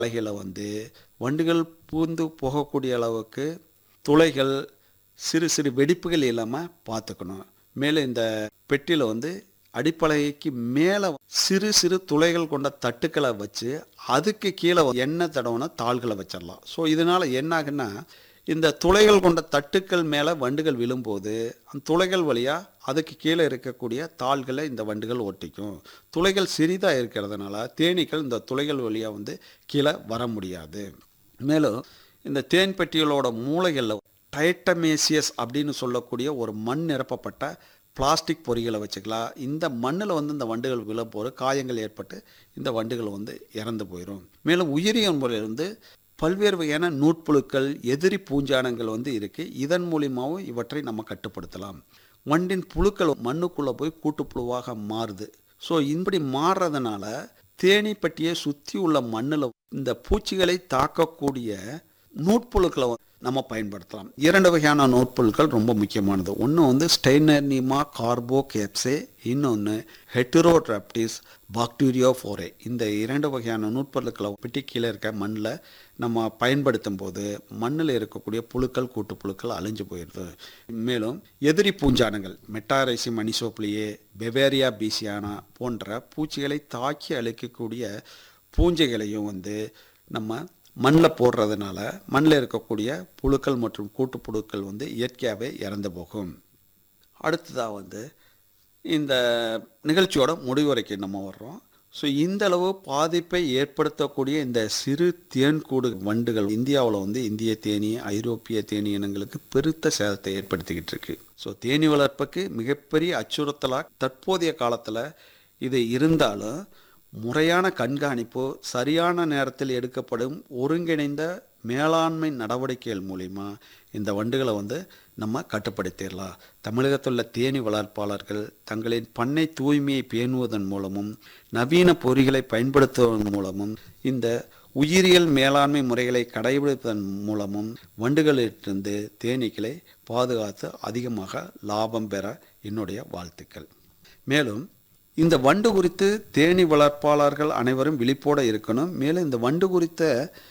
அலைகளை வந்து வண்டுகள் பூந்து போகக்கூடிய அளவுக்கு துளைகள் சிறு சிறு வெடிப்புகள் இல்லாமல் பார்த்துக்கணும் மேலும் இந்த பெட்டியில் வந்து அடிப்படைக்கு மேலே சிறு சிறு துளைகள் கொண்ட தட்டுக்களை வச்சு அதுக்கு கீழே எண்ணெய் தடவுன தாள்களை வச்சிடலாம் ஸோ இதனால் என்ன ஆகுன்னா இந்த துளைகள் கொண்ட தட்டுக்கள் மேலே வண்டுகள் விழும்போது அந்த துளைகள் வழியாக அதுக்கு கீழே இருக்கக்கூடிய தாள்களை இந்த வண்டுகள் ஒட்டிக்கும் துளைகள் சிறிதாக இருக்கிறதுனால தேனீக்கள் இந்த துளைகள் வழியாக வந்து கீழே வர முடியாது மேலும் இந்த தேன் பெட்டிகளோட மூளைகளில் டைட்டமேசியஸ் அப்படின்னு சொல்லக்கூடிய ஒரு மண் நிரப்பப்பட்ட பிளாஸ்டிக் பொறிகளை வச்சுக்கலாம் இந்த மண்ணில் வந்து இந்த வண்டுகள் விழப்போகிற காயங்கள் ஏற்பட்டு இந்த வண்டுகள் வந்து இறந்து போயிடும் மேலும் உயிரியல் முறையில் வந்து பல்வேறு வகையான நூட்புழுக்கள் எதிரி பூஞ்சானங்கள் வந்து இருக்குது இதன் மூலியமாகவும் இவற்றை நம்ம கட்டுப்படுத்தலாம் வண்டின் புழுக்கள் மண்ணுக்குள்ளே போய் கூட்டுப்புழுவாக மாறுது ஸோ இப்படி மாறுறதுனால தேனி பட்டியை சுற்றி உள்ள மண்ணில் இந்த பூச்சிகளை தாக்கக்கூடிய நூட்புழுக்களை நம்ம பயன்படுத்தலாம் இரண்டு வகையான நூட்புழுக்கள் ரொம்ப முக்கியமானது ஒன்று வந்து ஸ்டெய்னர்னிமா கார்போ கேப்சே இன்னொன்று ஹெட்டரோட்ராப்டிஸ் பாக்டீரியோஃபோரே இந்த இரண்டு வகையான நூட்பொருட்களை பெட்டி கீழே இருக்க மண்ணில் நம்ம பயன்படுத்தும் போது மண்ணில் இருக்கக்கூடிய புழுக்கள் கூட்டு புழுக்கள் அழிஞ்சு போயிடுது மேலும் எதிரி பூஞ்சானங்கள் மெட்டாரைசி மணிசோப்ளியே பெவேரியா பீசியானா போன்ற பூச்சிகளை தாக்கி அழிக்கக்கூடிய பூஞ்சைகளையும் வந்து நம்ம மண்ணில் போடுறதுனால மண்ணில் இருக்கக்கூடிய புழுக்கள் மற்றும் கூட்டுப்புழுக்கள் வந்து இயற்கையாகவே இறந்து போகும் அடுத்ததாக வந்து இந்த நிகழ்ச்சியோட முடிவுரைக்கு நம்ம வர்றோம் ஸோ இந்த அளவு பாதிப்பை ஏற்படுத்தக்கூடிய இந்த சிறு தேன்கூடு வண்டுகள் இந்தியாவில் வந்து இந்திய தேனி ஐரோப்பிய தேனி இனங்களுக்கு பெருத்த சேதத்தை ஏற்படுத்திக்கிட்டு இருக்கு ஸோ தேனி வளர்ப்புக்கு மிகப்பெரிய அச்சுறுத்தலாக தற்போதைய காலத்தில் இது இருந்தாலும் முறையான கண்காணிப்பு சரியான நேரத்தில் எடுக்கப்படும் ஒருங்கிணைந்த மேலாண்மை நடவடிக்கைகள் மூலிமா இந்த வண்டுகளை வந்து நம்ம கட்டுப்படுத்திடலாம் தமிழகத்தில் உள்ள தேனி வளர்ப்பாளர்கள் தங்களின் பண்ணை தூய்மையை பேணுவதன் மூலமும் நவீன பொறிகளை பயன்படுத்துவதன் மூலமும் இந்த உயிரியல் மேலாண்மை முறைகளை கடைபிடிப்பதன் மூலமும் வண்டுகளிலிருந்து தேனீக்களை பாதுகாத்து அதிகமாக லாபம் பெற என்னுடைய வாழ்த்துக்கள் மேலும் இந்த வண்டு குறித்து தேனி வளர்ப்பாளர்கள் அனைவரும் விழிப்போடு இருக்கணும் மேலும் இந்த வண்டு குறித்த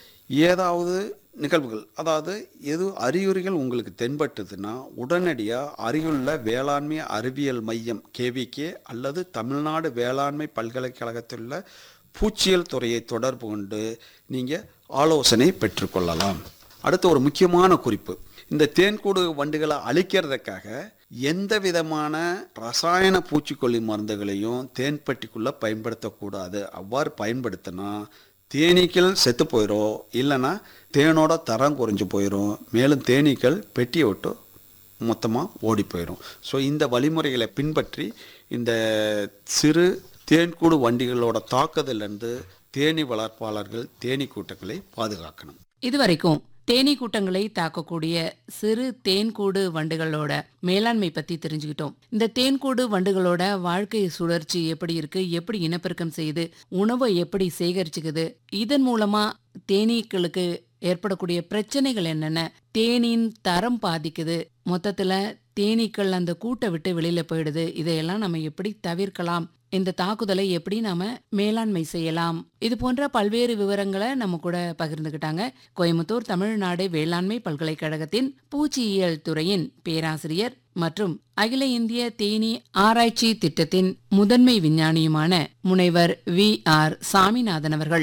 ஏதாவது நிகழ்வுகள் அதாவது எது அறிகுறிகள் உங்களுக்கு தென்பட்டதுன்னா உடனடியாக அருகிலுள்ள வேளாண்மை அறிவியல் மையம் கேவிகே அல்லது தமிழ்நாடு வேளாண்மை பல்கலைக்கழகத்தில் உள்ள பூச்சியல் துறையை தொடர்பு கொண்டு நீங்கள் ஆலோசனை பெற்றுக்கொள்ளலாம் அடுத்து ஒரு முக்கியமான குறிப்பு இந்த தேன்கூடு வண்டுகளை அழிக்கிறதுக்காக எந்த விதமான ரசாயன பூச்சிக்கொல்லி மருந்துகளையும் தேன்பட்டிக்குள்ளே பயன்படுத்தக்கூடாது அவ்வாறு பயன்படுத்தினா தேனீக்கள் செத்து போயிடும் இல்லைன்னா தேனோட தரம் குறைஞ்சு போயிடும் மேலும் தேனீக்கள் பெட்டியை விட்டு மொத்தமாக ஓடி போயிடும் ஸோ இந்த வழிமுறைகளை பின்பற்றி இந்த சிறு தேன்கூடு வண்டிகளோட தாக்குதலிருந்து தேனி வளர்ப்பாளர்கள் தேனீ கூட்டங்களை பாதுகாக்கணும் இதுவரைக்கும் தேனீ கூட்டங்களை தாக்கக்கூடிய சிறு தேன்கூடு வண்டுகளோட மேலாண்மை பத்தி தெரிஞ்சுக்கிட்டோம் இந்த தேன்கூடு வண்டுகளோட வாழ்க்கை சுழற்சி எப்படி இருக்கு எப்படி இனப்பெருக்கம் செய்யுது உணவை எப்படி சேகரிச்சுக்குது இதன் மூலமா தேனீக்களுக்கு ஏற்படக்கூடிய பிரச்சனைகள் என்னென்ன தேனின் தரம் பாதிக்குது மொத்தத்துல தேனீக்கள் அந்த கூட்டை விட்டு வெளியில போயிடுது இதையெல்லாம் நம்ம எப்படி தவிர்க்கலாம் இந்த தாக்குதலை எப்படி நாம மேலாண்மை செய்யலாம் இது போன்ற பல்வேறு விவரங்களை நம்ம கூட பகிர்ந்துகிட்டாங்க கோயம்புத்தூர் தமிழ்நாடு வேளாண்மை பல்கலைக்கழகத்தின் பூச்சியியல் துறையின் பேராசிரியர் மற்றும் அகில இந்திய தேனி ஆராய்ச்சி திட்டத்தின் முதன்மை விஞ்ஞானியுமான முனைவர் வி ஆர் சாமிநாதன் அவர்கள்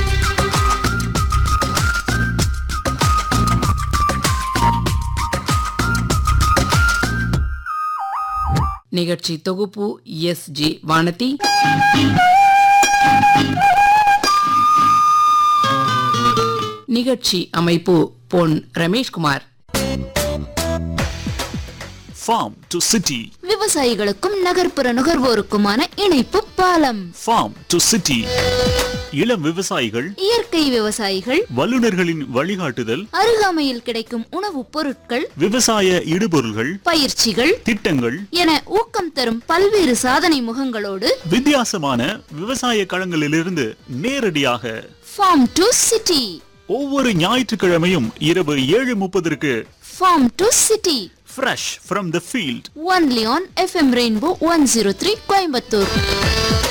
நிகழ்ச்சி தொகுப்பு எஸ் ஜி வானதி நிகழ்ச்சி அமைப்பு பொன் ரமேஷ்குமார் farm to city விவசாயிகளுக்கும் நகர்ப்புற நுகர்வோருக்குமான இணைப்பு பாலம் farm to city இளம் விவசாயிகள் இயற்கை விவசாயிகள் வல்லுநர்களின் வழிகாட்டுதல் அருகாமையில் கிடைக்கும் உணவுப் பொருட்கள் விவசாய இடுபொருள்கள் பயிற்சிகள் திட்டங்கள் என ஊக்கம் தரும் பல்வேறு சாதனை முகங்களோடு வித்தியாசமான விவசாய களங்களிலிருந்து நேரடியாக ஃபார்ம் டு சிட்டி ஒவ்வொரு ஞாயிற்றுக்கிழமையும் இரவு ஏழு முப்பதற்கு farm to city fresh from the field only on FM Rainbow one zero three Coimbatore